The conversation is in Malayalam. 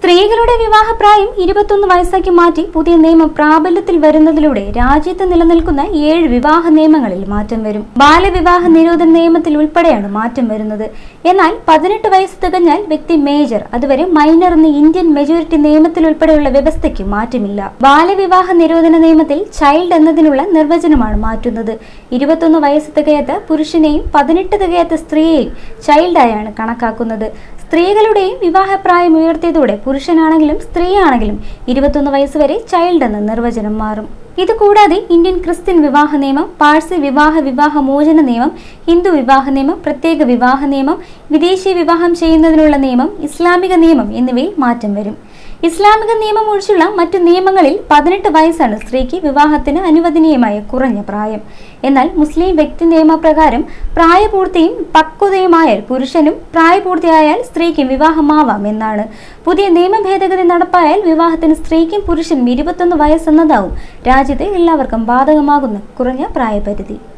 സ്ത്രീകളുടെ വിവാഹപ്രായം ഇരുപത്തൊന്ന് വയസ്സാക്കി മാറ്റി പുതിയ നിയമം പ്രാബല്യത്തിൽ വരുന്നതിലൂടെ രാജ്യത്ത് നിലനിൽക്കുന്ന ഏഴ് വിവാഹ നിയമങ്ങളിൽ മാറ്റം വരും ബാലവിവാഹ നിരോധന നിയമത്തിൽ ഉൾപ്പെടെയാണ് മാറ്റം വരുന്നത് എന്നാൽ പതിനെട്ട് വയസ്സ് തികഞ്ഞാൽ വ്യക്തി മേജർ അതുവരെ മൈനർ എന്ന ഇന്ത്യൻ മെജോറിറ്റി നിയമത്തിൽ ഉൾപ്പെടെയുള്ള വ്യവസ്ഥയ്ക്ക് മാറ്റമില്ല ബാലവിവാഹ നിരോധന നിയമത്തിൽ ചൈൽഡ് എന്നതിനുള്ള നിർവചനമാണ് മാറ്റുന്നത് ഇരുപത്തൊന്ന് വയസ്സ് തികയാത്ത പുരുഷനെയും പതിനെട്ട് തികയാത്ത സ്ത്രീയെയും ചൈൽഡായാണ് കണക്കാക്കുന്നത് സ്ത്രീകളുടെയും വിവാഹപ്രായം ഉയർത്തിയതോടെ പുരുഷനാണെങ്കിലും സ്ത്രീയാണെങ്കിലും ഇരുപത്തൊന്ന് വയസ്സ് വരെ ചൈൽഡ് എന്ന നിർവചനം മാറും ഇത് കൂടാതെ ഇന്ത്യൻ ക്രിസ്ത്യൻ വിവാഹ നിയമം പാഴ്സി വിവാഹ വിവാഹ മോചന നിയമം ഹിന്ദു വിവാഹ നിയമം പ്രത്യേക വിവാഹ നിയമം വിദേശി വിവാഹം ചെയ്യുന്നതിനുള്ള നിയമം ഇസ്ലാമിക നിയമം എന്നിവയിൽ മാറ്റം വരും ഇസ്ലാമിക നിയമം ഒഴിച്ചുള്ള മറ്റു നിയമങ്ങളിൽ പതിനെട്ട് വയസ്സാണ് സ്ത്രീക്ക് വിവാഹത്തിന് അനുവദനീയമായ കുറഞ്ഞ പ്രായം എന്നാൽ മുസ്ലിം വ്യക്തി നിയമപ്രകാരം പ്രായപൂർത്തിയും പക്വതയുമായാൽ പുരുഷനും പ്രായപൂർത്തിയായാൽ സ്ത്രീക്കും വിവാഹമാവാം എന്നാണ് പുതിയ നിയമ ഭേദഗതി നടപ്പായാൽ വിവാഹത്തിന് സ്ത്രീക്കും പുരുഷനും ഇരുപത്തൊന്ന് വയസ്സെന്നതാവും രാജ്യത്തെ എല്ലാവർക്കും ബാധകമാകുന്ന കുറഞ്ഞ പ്രായപരിധി